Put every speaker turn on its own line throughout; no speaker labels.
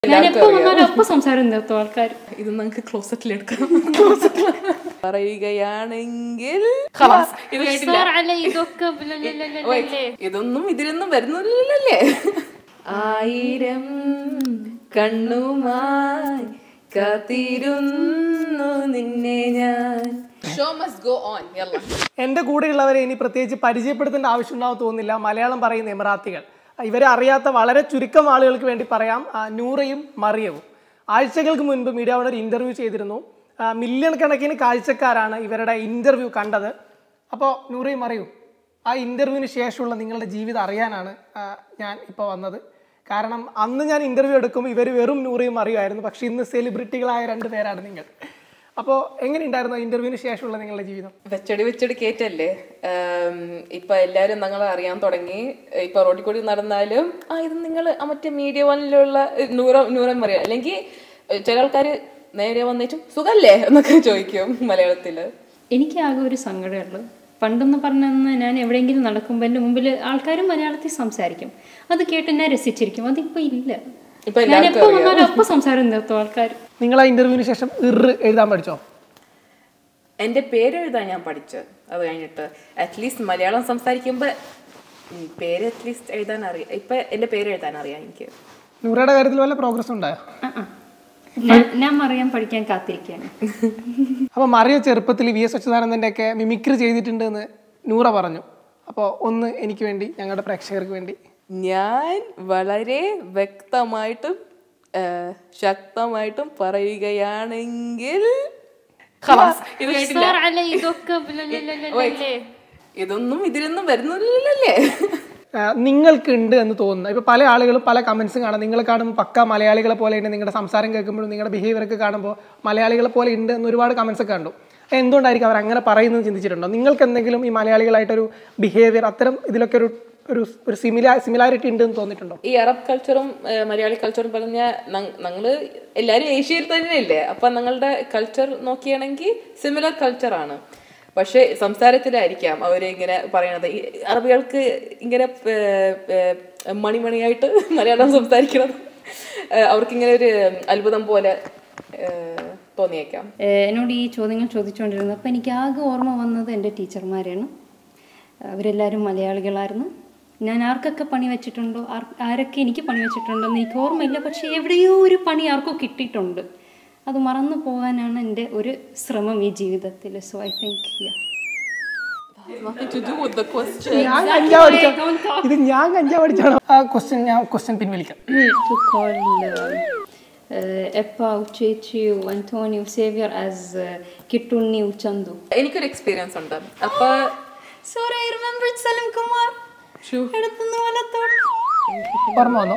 ഞാൻ എപ്പോ വന്നാലും അപ്പൊ സംസാരം നിർത്തും ആൾക്കാർ
ഇത് നമുക്ക് ക്ലോസറ്റിൽ എടുക്കാം ക്ലോസറ്റിൽ പറയുകയാണെങ്കിൽ ഖലാസ്. ഇത് കേട്ടില്ല
ഇതൊക്കെ
Wait, ഇതൊന്നും ഇതിലൊന്നും വരുന്നില്ലല്ലേ ആയിരം കണ്ണുമായി കാത്തിരുന്നു നിന്നെ ഞാൻ ഷോ മസ്റ്റ് ഗോ ഓൺ
എൻ്റെ കൂടെയുള്ളവരെ ഇനി പ്രത്യേകിച്ച് പരിചയപ്പെടുത്തേണ്ട ആവശ്യമുണ്ടാവും തോന്നുന്നില്ല മലയാളം പറയുന്ന എമിറാത്തികൾ ഇവരെ അറിയാത്ത വളരെ ചുരുക്കം ആളുകൾക്ക് വേണ്ടി പറയാം ആ, നൂറയും മറിയവും ആഴ്ചകൾക്ക് മുൻപ് മീഡിയ വൺ ഒരു ഇൻ്റർവ്യൂ ചെയ്തിരുന്നു ആ, മില്യൺ കണക്കിന് കാഴ്ചക്കാരാണ് ഇവരുടെ ഇൻ്റർവ്യൂ കണ്ടത് അപ്പോൾ നൂറയും മറിയും ആ ഇൻ്റർവ്യൂവിന് ശേഷമുള്ള നിങ്ങളുടെ ജീവിതം അറിയാനാണ് ആ, ഞാൻ ഇപ്പോൾ വന്നത് കാരണം അന്ന് ഞാൻ ഇൻ്റർവ്യൂ എടുക്കുമ്പോൾ ഇവർ വെറും നൂറയും അറിയുമായിരുന്നു പക്ഷേ ഇന്ന് സെലിബ്രിറ്റികളായ രണ്ട് പേരാണ് നിങ്ങൾ അപ്പോൾ എങ്ങനെയുണ്ടായിരുന്നു ഇൻ്റർവ്യൂവിന് ശേഷമുള്ള നിങ്ങളുടെ ജീവിതം
വെച്ചടി വെച്ചടി കേറ്റല്ലേ ആം, ഇപ്പൊ എല്ലാരും ഞങ്ങളെ അറിയാൻ തുടങ്ങി ഇപ്പൊ റോഡിൽ കൂടി നടന്നാലും ആ ഇത് നിങ്ങൾ മറ്റേ മീഡിയ വണ്ണിലുള്ള നൂറ നൂറം പറയാം അല്ലെങ്കിൽ ചില ആൾക്കാര് നേരെ വന്നിട്ടും സുഖല്ലേ എന്നൊക്കെ ചോദിക്കും മലയാളത്തില്
എനിക്ക് ആകെ ഒരു സങ്കടമുള്ളൂ പണ്ടെന്ന് പറഞ്ഞന്ന് ഞാൻ എവിടെയെങ്കിലും നടക്കുമ്പോൾ എൻ്റെ മുമ്പിൽ ആൾക്കാരും മലയാളത്തിൽ സംസാരിക്കും അത് കേട്ട് ഞാൻ രസിച്ചിരിക്കും അതിപ്പോ ഇല്ല
ഇപ്പൊ
ഞാൻ എപ്പോ വന്നാലും അപ്പൊ സംസാരം നിർത്തും ആൾക്കാർ
നിങ്ങൾ ആ ഇന്റർവ്യൂവിന് ശേഷം ഇറ് എഴുതാൻ പഠിച്ചോ
എന്റെ പേര് എഴുതാൻ ഞാൻ പഠിച്ചത് അത് കഴിഞ്ഞിട്ട് അറ്റ്ലീസ്റ്റ് മലയാളം സംസാരിക്കുമ്പോ ഉം, പേര് അറ്റ്ലീസ്റ്റ് എഴുതാൻ അറിയാം ഇപ്പൊ എന്റെ പേര് എഴുതാൻ അറിയാം എനിക്ക്
നൂറയുടെ കാര്യത്തിൽ വല്ല പ്രോഗ്രസ് ഉണ്ടായോ
ആ, ആ. ഞാൻ- ഞാൻ അറിയാൻ പഠിക്കാൻ കാത്തിരിക്കുകയാണ്
അപ്പോൾ മറിയ ചെറുപ്പത്തിൽ വി എസ് അച്യുതാനന്ദൻ്റെ ഒക്കെ മിമിക്രി ചെയ്തിട്ടുണ്ട് എന്ന് നൂറ പറഞ്ഞു അപ്പോൾ ഒന്ന് എനിക്ക് വേണ്ടി ഞങ്ങളുടെ പ്രേക്ഷകർക്ക് വേണ്ടി
ഞാൻ വളരെ വ്യക്തമായിട്ടും ആ, ശക്തമായിട്ടും പറയുകയാണെങ്കിൽ ഖലാസ്. ഇത് കേട്ടില്ല
ഇതൊക്കെ
ഇതൊന്നും ഇതിലൊന്നും വരുന്നില്ലല്ലേ
ആ, നിങ്ങൾക്കുണ്ട് എന്ന് തോന്നുന്നു ഇപ്പോൾ പല ആളുകളും പല കമൻസും കാണാം നിങ്ങൾ കാണുമ്പോൾ പക്ക മലയാളികളെ പോലെ ഉണ്ട് നിങ്ങളുടെ സംസാരം കേൾക്കുമ്പോഴും നിങ്ങളുടെ ബിഹേവിയർ ഒക്കെ കാണുമ്പോൾ മലയാളികളെ പോലെ ഉണ്ട് എന്ന് ഒരുപാട് കമൻസ് ഒക്കെ കണ്ടു അത് എന്തുകൊണ്ടായിരിക്കും അവർ അങ്ങനെ പറയുന്നത് ചിന്തിച്ചിട്ടുണ്ടോ നിങ്ങൾക്ക് എന്തെങ്കിലും ഈ മലയാളികളായിട്ടൊരു ബിഹേവിയർ അത്തരം ഇതിലൊക്കെ ഒരു ഒരു ഒരു സിമിലാ സിമിലാരിറ്റി ഉണ്ട് എന്ന് തോന്നിയിട്ടുണ്ടോ
ഈ അറബ് കൾച്ചറും ഏഹ്, മലയാളി കൾച്ചറും പറഞ്ഞ ഞങ്ങള് എല്ലാരും ഏഷ്യയിൽ തന്നെയല്ലേ അപ്പൊ ഞങ്ങളുടെ കൾച്ചർ നോക്കിയാണെങ്കിൽ സിമിലർ കൾച്ചറാണ് പക്ഷെ സംസാരത്തിലായിരിക്കാം അവര് ഇങ്ങനെ പറയണത് ഈ അറബികൾക്ക് ഇങ്ങനെ ഏഹ്, ഏഹ്, മണിമണിയായിട്ട് മലയാളം സംസാരിക്കണം അവർക്കിങ്ങനെ ഒരു അത്ഭുതം പോലെ ഏഹ്, തോന്നിയേക്കാം
ഏഹ് എന്നോട് ഈ ചോദ്യങ്ങൾ ചോദിച്ചുകൊണ്ടിരുന്നത് അപ്പോൾ എനിക്ക് ആകെ ഓർമ്മ വന്നത് എൻ്റെ ടീച്ചർമാരാണ് അവരെല്ലാവരും മലയാളികളായിരുന്നു ഞാൻ ആർക്കൊക്കെ പണി വെച്ചിട്ടുണ്ടോ ആർ ആരൊക്കെ എനിക്ക് പണി വെച്ചിട്ടുണ്ടോ എന്ന് എനിക്ക് ഓർമ്മയില്ല പക്ഷേ എവിടെയോ ഒരു പണി ആർക്കോ കിട്ടിയിട്ടുണ്ട് അത് മറന്നു പോകാനാണ് എൻ്റെ ഒരു ശ്രമം ഈ ജീവിതത്തിൽ so I think
Nothing to do with the question.
ഞാൻ കഞ്ചാവ് അടിച്ച ഇത് ഞാൻ കഞ്ചാവ് അടിച്ചാണോ ആ ക്വസ്റ്റ്യൻ ഞാൻ ക്വസ്റ്റ്യൻ പിൻവലിക്കാം
to call uh, uh, Eppa, Uchechi, Antonio, Xavier as uh, Kittunni, Uchandu.
എനിക്കൊരു എക്സ്പീരിയൻസ് ഉണ്ട് അപ്പൊ
Sorry, I remembered Salim Kumar.
Shoo.
എടുത്തുനിന്ന് വലത്തോട്ട്.
ഓർമ്മ വന്നോ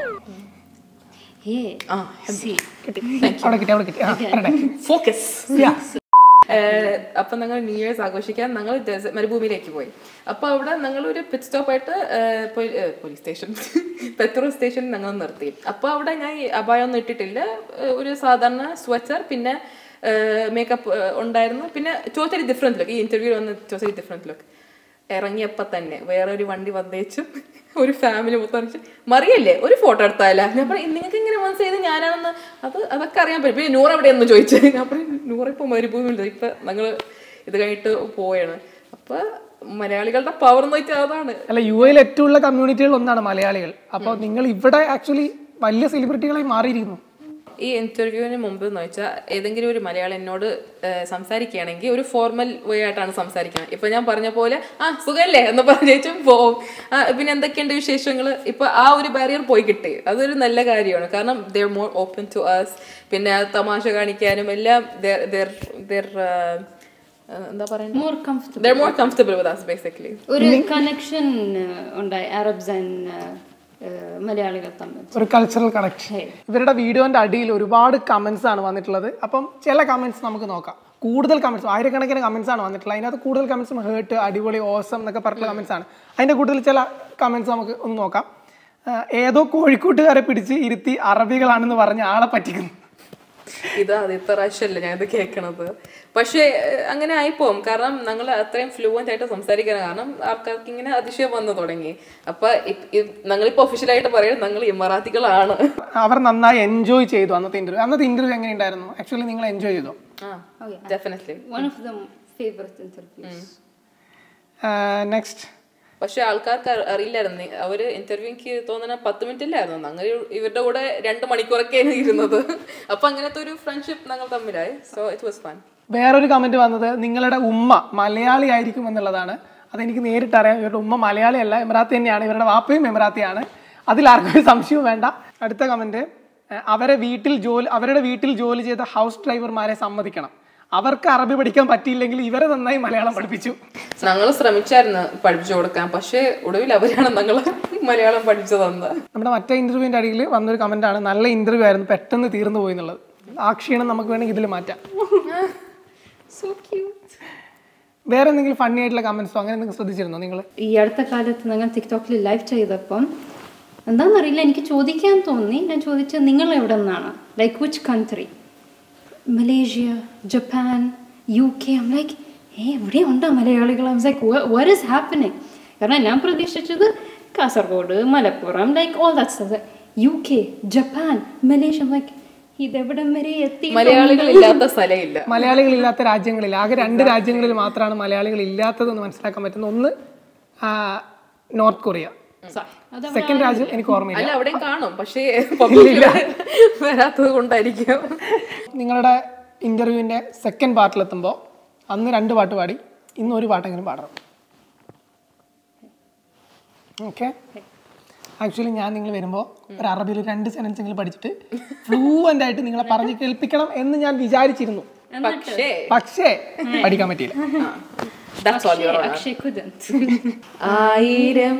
Hey,
ആ
see.
അവിടെ കിട്ടി അവിടെ കിട്ടി ആ പറയട്ടെ
ഫോക്കസ്
Yeah.
അപ്പൊ ഞങ്ങൾ ന്യൂ ഇയേഴ്സ് ആഘോഷിക്കാൻ ഞങ്ങൾ ഡെസ- മരുഭൂമിയിലേക്ക് പോയി അപ്പൊ അവിടെ ഞങ്ങൾ ഒരു പിറ്റ് സ്റ്റോപ്പ് ആയിട്ട് പോലീസ് സ്റ്റേഷൻ പെട്രോൾ സ്റ്റേഷൻ ഞങ്ങൾ നിർത്തി അപ്പൊ അവിടെ ഞാൻ ഈ അപായം ഒന്നും ഇട്ടിട്ടില്ല ഏഹ്, ഒരു സാധാരണ സ്വച്ചർ പിന്നെ മേക്കപ്പ് ഉണ്ടായിരുന്നു പിന്നെ ടോട്ടലി ഡിഫറെന്റ് ലുക്ക് ഈ ഇന്റർവ്യൂ വന്ന് ടോട്ടലി ഡിഫറെന്റ് ലുക്ക് ഇറങ്ങിയപ്പോ തന്നെ വേറെ ഒരു വണ്ടി വന്നേച്ചും ഒരു ഫാമിലി മൊത്തം വന്നിട്ട് മറിയല്ലേ ഒരു ഫോട്ടോ എടുത്താല ഞാൻ പറഞ്ഞു നിങ്ങൾക്ക് ഇങ്ങനെ മനസ്സിലായത് ഞാനാണെന്ന് അത് അതൊക്കെ അറിയാൻ പറ്റും പിന്നെ നൂറ് എവിടെയെന്ന് ചോദിച്ചു ഞാൻ പറഞ്ഞു നൂറ് ഇപ്പൊ മരുഭൂമിയുണ്ട് ഇപ്പൊ ഞങ്ങള് ഇത് കഴിഞ്ഞിട്ട് പോവാണ് അപ്പൊ മലയാളികളുടെ പവർ എന്ന് വെച്ചാൽ അതാണ്
അല്ല യു എയിൽ ഏറ്റവും ഉള്ള കമ്മ്യൂണിറ്റികൾ ഒന്നാണ് മലയാളികൾ അപ്പോൾ നിങ്ങൾ ഇവിടെ ആക്ച്വലി വലിയ സെലിബ്രിറ്റികളായി മാറിയിരിക്കുന്നു
ഈ ഇന്റർവ്യൂവിന് മുമ്പ് എന്ന് വെച്ചാൽ ഏതെങ്കിലും ഒരു മലയാളം എന്നോട് ഏഹ്, സംസാരിക്കുകയാണെങ്കിൽ ഒരു ഫോർമൽ വേ ആയിട്ടാണ് സംസാരിക്കുന്നത് ഇപ്പൊ ഞാൻ പറഞ്ഞ പോലെ ആ സുഖല്ലേ എന്ന് പറഞ്ഞേച്ചും പോവും ആ, പിന്നെ എന്തൊക്കെയുണ്ട് വിശേഷങ്ങൾ ഇപ്പൊ ആ ഒരു ബാരിയർ പോയി കിട്ടി അതൊരു നല്ല കാര്യമാണ് കാരണം they're more open to us പിന്നെ തമാശ കാണിക്കാനും എല്ലാം they're- they're- they're, uh, uh, എന്താ പറയുന്നത്
More comfortable.
They're more comfortable with us basically
ഒരു കണക്ഷൻ ഉണ്ടായി അറബ്സ് ആൻഡ് മലയാളികൾ തമ്മിൽ
ഒരു കൾച്ചറൽ കണക്ഷൻ ഇവരുടെ വീഡിയോന്റെ അടിയിൽ ഒരുപാട് കമന്റ്സ് ആണ് വന്നിട്ടുള്ളത് അപ്പം ചില കമന്റ്സ് നമുക്ക് നോക്കാം കൂടുതൽ കമന്റ്സ് ആയിരക്കണക്കിന് കമന്റ്സ് ആണ് വന്നിട്ടുള്ളത് അതിനകത്ത് കൂടുതൽ കമന്റ്സും ഹേർട്ട് അടിപൊളി ഓസം എന്നൊക്കെ പറഞ്ഞിട്ടുള്ള കമന്റ്സ് ആണ് അതിന്റെ കൂടുതൽ ചില കമന്റ്സ് നമുക്ക് ഒന്ന് നോക്കാം ആ, ഏതോ കോഴിക്കോട്ടുകാരെ പിടിച്ച് ഇരുത്തി അറബികളാണെന്ന് പറഞ്ഞ് ആളെ പറ്റിക്കുന്നു
ഇത് ആദ്യത്തെ പ്രാവശ്യമല്ല ഞാൻ ഇത് കേൾക്കണത് പക്ഷേ ഏഹ്, അങ്ങനെ ആയിപ്പോവും കാരണം ഞങ്ങൾ അത്രയും ഫ്ലുവൻ്റ് ആയിട്ട് സംസാരിക്കണം കാരണം ആൾക്കാർക്ക് ഇങ്ങനെ അതിശയം വന്നു തുടങ്ങി അപ്പൊ ഇ- ഇ- ഞങ്ങളിപ്പോ ഒഫീഷ്യലായിട്ട് പറയുന്നത് ഞങ്ങൾ ഇമറാത്തികളാണ്
അവർ നന്നായി എൻജോയ് ചെയ്തു അന്നത്തെ ഇന്റർവ്യൂ അന്നത്തെ ഇന്റർവ്യൂ എങ്ങനെ ഉണ്ടായിരുന്നു ആക്ച്വലി നിങ്ങൾ എൻജോയ് ചെയ്തോ
ആ definitely
One of the favorite interviews.
Next
പക്ഷെ ആൾക്കാർക്ക് അറി- അറിയില്ലായിരുന്നു അവര് ഇന്റർവ്യൂ എനിക്ക് തോന്നുന്ന പത്ത് മിനിറ്റ് ഇല്ലായിരുന്നു ഞങ്ങൾ ഇവരുടെ കൂടെ രണ്ട് മണിക്കൂറൊക്കെയാണ് ഇരുന്നത് അപ്പൊ അങ്ങനത്തെ ഒരു ഫ്രണ്ട്ഷിപ്പ് ഞങ്ങൾ തമ്മിലായി സോ ഇറ്റ് വാസ് ഫൺ
വേറൊരു കമന്റ് വന്നത് നിങ്ങളുടെ ഉമ്മ മലയാളി ആയിരിക്കും എന്നുള്ളതാണ് അതെനിക്ക് നേരിട്ട് അറിയാം ഇവരുടെ ഉമ്മ മലയാളി അല്ല എമറാത്തി തന്നെയാണ് ഇവരുടെ വാപ്പയും എമറാത്തിയാണ് അതിൽ ആർക്കും ഒരു സംശയവും വേണ്ട അടുത്ത കമന്റ് അവരെ വീട്ടിൽ ജോലി അവരുടെ വീട്ടിൽ ജോലി ചെയ്ത ഹൗസ് ഡ്രൈവർമാരെ സമ്മതിക്കണം അവർക്ക് അറബി പഠിക്കാൻ പറ്റിയില്ലെങ്കിൽ ഇവരെ നന്നായി മലയാളം പഠിപ്പിച്ചു
ഞങ്ങൾ ശ്രമിച്ചായിരുന്നു പഠിപ്പിച്ചു കൊടുക്കാൻ പക്ഷേ ഒടുവിൽ അവരാണ് ഞങ്ങൾ മലയാളം പഠിച്ചു തന്നത്
നമ്മുടെ മറ്റേ ഇന്റർവ്യൂവിന്റെ അടിയിൽ വന്നൊരു കമന്റ് ആണ് നല്ല ഇന്റർവ്യൂ ആയിരുന്നു പെട്ടെന്ന് തീർന്നു പോയി എന്നുള്ളത് ആ ക്ഷീണം നമുക്ക് വേണമെങ്കിൽ ഇതിൽ മാറ്റാം
സോ ക്യൂട്ട്
വേറെ എന്തെങ്കിലും ഫണ്ണി ആയിട്ടുള്ള കമന്റ്സോ അങ്ങനെ എന്തെങ്കിലും ശ്രദ്ധിച്ചിരുന്നോ നിങ്ങൾ
ഈ അടുത്ത കാലത്ത് ഞങ്ങൾ ടിക്ടോക്കിൽ ലൈവ് ചെയ്തപ്പം എന്താണെന്നറിയില്ല എനിക്ക് ചോദിക്കാൻ തോന്നി ഞാൻ ചോദിച്ചത് നിങ്ങൾ എവിടെ നിന്നാണ് like which country Malaysia Japan U K like ഏ എവിടെ ഉണ്ടോ മലയാളികൾ ലൈക്ക് വർ ഇസ് ഹാപ്പനിങ് കാരണം ഞാൻ പ്രതീക്ഷിച്ചത് Kasaragod Malappuram like all that's U K Japan Malaysia like ഇതെവിടം വരെ എത്തി
മലയാളികൾ ഇല്ലാത്ത സ്ഥലമില്ല
മലയാളികളില്ലാത്ത രാജ്യങ്ങളിൽ ആകെ രണ്ട് രാജ്യങ്ങളിൽ മാത്രമാണ് മലയാളികൾ ഇല്ലാത്തതെന്ന് മനസ്സിലാക്കാൻ പറ്റുന്ന ഒന്ന് ആ, നോർത്ത് കൊറിയ
അത്
സെക്കൻഡ് രാജ്യം എനിക്ക് ഓർമ്മയില്ല
അല്ല അവിടെയും കാണും പക്ഷേ പബ്ലിക്കിൽ വരാത്തത് കൊണ്ടായിരിക്കും
നിങ്ങളുടെ ഇന്റർവ്യൂവിന്റെ സെക്കൻഡ് പാർട്ടിലെത്തുമ്പോൾ അന്ന് രണ്ട് പാട്ട് പാടി ഇന്ന് ഒരു പാട്ടെങ്കിലും പാടണം ഓക്കെ ആക്ച്വലി ഞാൻ നിങ്ങൾ വരുമ്പോൾ ഒരു അറബിയിൽ രണ്ട് സെൻറ്റൻസ് എങ്കിലും പഠിച്ചിട്ട് ഫ്ലൂവൻ്റ് ആയിട്ട് നിങ്ങളെ പറഞ്ഞ് കേൾപ്പിക്കണം എന്ന് ഞാൻ വിചാരിച്ചിരുന്നു
പക്ഷേ
പക്ഷേ പഠിക്കാൻ പറ്റിയില്ല
that's all your honor.
Akshay couldn't.
ആയിരം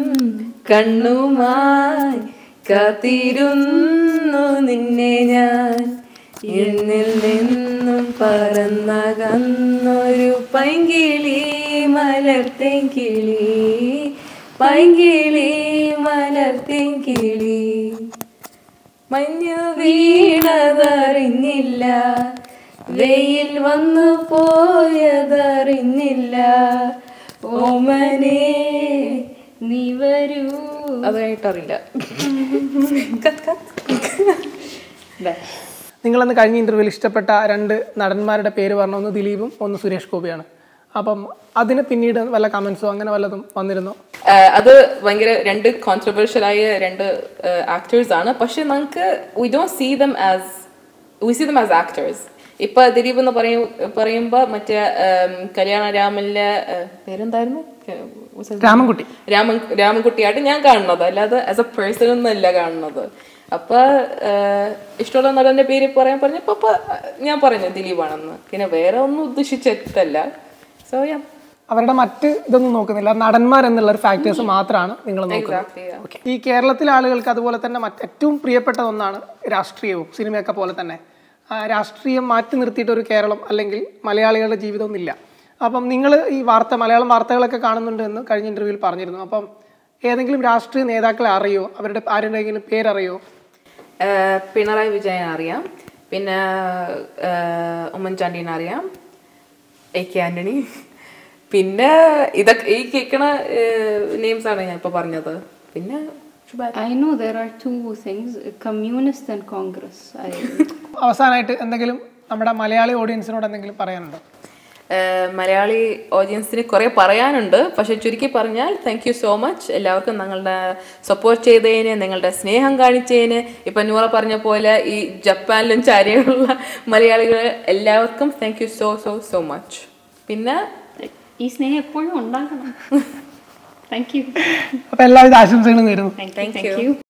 കണ്ണുമായി കാത്തിരുന്നു നിന്നെ ഞാൻ എന്നിൽ നിന്നും പറന്നകന്നൊരു പൈങ്കിളി മലർത്തെങ്കിളി പൈങ്കിളി മലർത്തെങ്കിളി മഞ്ഞു വീണതറിഞ്ഞില്ല വെയിൽ വന്നു പോയതറിഞ്ഞില്ല ഓമനെ
നീ വരൂ
അതായിട്ടറിയില്ല
നിങ്ങളന്ന് കഴിഞ്ഞ ഇന്റർവ്യൂവിൽ ഇഷ്ടപ്പെട്ട രണ്ട് നടന്മാരുടെ പേര് പറഞ്ഞ ഒന്ന് ദിലീപും ഒന്ന് സുരേഷ് ഗോപിയാണ് അപ്പം അതിന് പിന്നീട് വല്ല കമൻസോ അങ്ങനെ വല്ലതും വന്നിരുന്നോ
ആഹ് അത് ഭയങ്കര രണ്ട് കോൺട്രവേഴ്ഷ്യൽ ആയ രണ്ട് ആക്ടേഴ്സ് ആണ് പക്ഷെ നമുക്ക് we don't see them as we see them as actors ഇപ്പൊ ദിലീപ് എന്ന് പറയും പറയുമ്പോ മറ്റേ ആം, കല്യാണ രാമനിലെ ആഹ്, പേരെന്തായിരുന്നു What's his name?
Ramankutty
Raman രാമൻകുട്ടിയായിട്ട് ഞാൻ കാണുന്നത് അല്ലാതെ ആസ് എ പേഴ്സൺ ഒന്നല്ല കാണുന്നത് അപ്പൊ ആഹ്, ഇഷ്ടമുള്ള നടന്റെ പേര് പറയാൻ പറഞ്ഞപ്പോ അപ്പൊ ഞാൻ പറഞ്ഞു ദിലീപാണെന്ന് പിന്നെ വേറെ ഒന്നും ഉദ്ദേശിച്ചിട്ടല്ല സോ യാ
അവരുടെ മറ്റ് ഇതൊന്നും നോക്കുന്നില്ല നടന്മാർ എന്നുള്ള ഒരു ഫാക്ടേഴ്സ് മാത്രമാണ് നിങ്ങൾ നോക്കുന്നത്
എക്സാക്ട്ലി
Okay. ഈ കേരളത്തിലെ ആളുകൾക്ക് അതുപോലെ തന്നെ മറ്റ് ഏറ്റവും പ്രിയപ്പെട്ട ഒന്നാണ് രാഷ്ട്രീയവും സിനിമയൊക്കെ പോലെ തന്നെ ആ, രാഷ്ട്രീയം മാറ്റി നിർത്തിയിട്ട് ഒരു കേരളം അല്ലെങ്കിൽ മലയാളികളുടെ ജീവിതമൊന്നുമില്ല അപ്പം നിങ്ങൾ ഈ വാർത്ത മലയാളം വാർത്തകളൊക്കെ കാണുന്നുണ്ട് എന്ന് കഴിഞ്ഞ ഇന്റർവ്യൂവിൽ പറഞ്ഞിരുന്നു അപ്പം ഏതെങ്കിലും രാഷ്ട്രീയ നേതാക്കളെ അറിയോ അവരുടെ ആരുടെയെങ്കിലും പേരറിയോ
ഏഹ് പിണറായി വിജയൻ അറിയാം പിന്നെ ഏഹ് ഉമ്മൻചാണ്ടീനെ അറിയാം എ കെ ആന്റണി പിന്നെ ഇതൊക്കെ ഈ കേൾക്കണ നെയിംസ് ആണ് ഞാൻ ഇപ്പൊ പറഞ്ഞത് പിന്നെ ഷുബാൻ
I know there are two things, communist and Congress. I,
അവസാനമായിട്ട് എന്തെങ്കിലും നമ്മുടെ മലയാളി ഓഡിയൻസിനോട് എന്തെങ്കിലും പറയാനുണ്ടോ
ഏഹ് മലയാളി ഓഡിയൻസിന് കുറെ പറയാനുണ്ട് പക്ഷെ ചുരുക്കി പറഞ്ഞാൽ താങ്ക് യു സോ മച്ച് എല്ലാവർക്കും നിങ്ങളുടെ സപ്പോർട്ട് ചെയ്തതിന് നിങ്ങളുടെ സ്നേഹം കാണിച്ചതിന് ഇപ്പൊ നൂറ പറഞ്ഞ പോലെ ഈ ജപ്പാനിലും ചാരിയുള്ള മലയാളികൾ എല്ലാവർക്കും thank you so so so much പിന്നെ
ഈ സ്നേഹം എപ്പോഴും ഉണ്ടാകണം താങ്ക് യു
അപ്പോൾ എല്ലാവിധ ആശംസകളും നേരുന്നു
താങ്ക് യു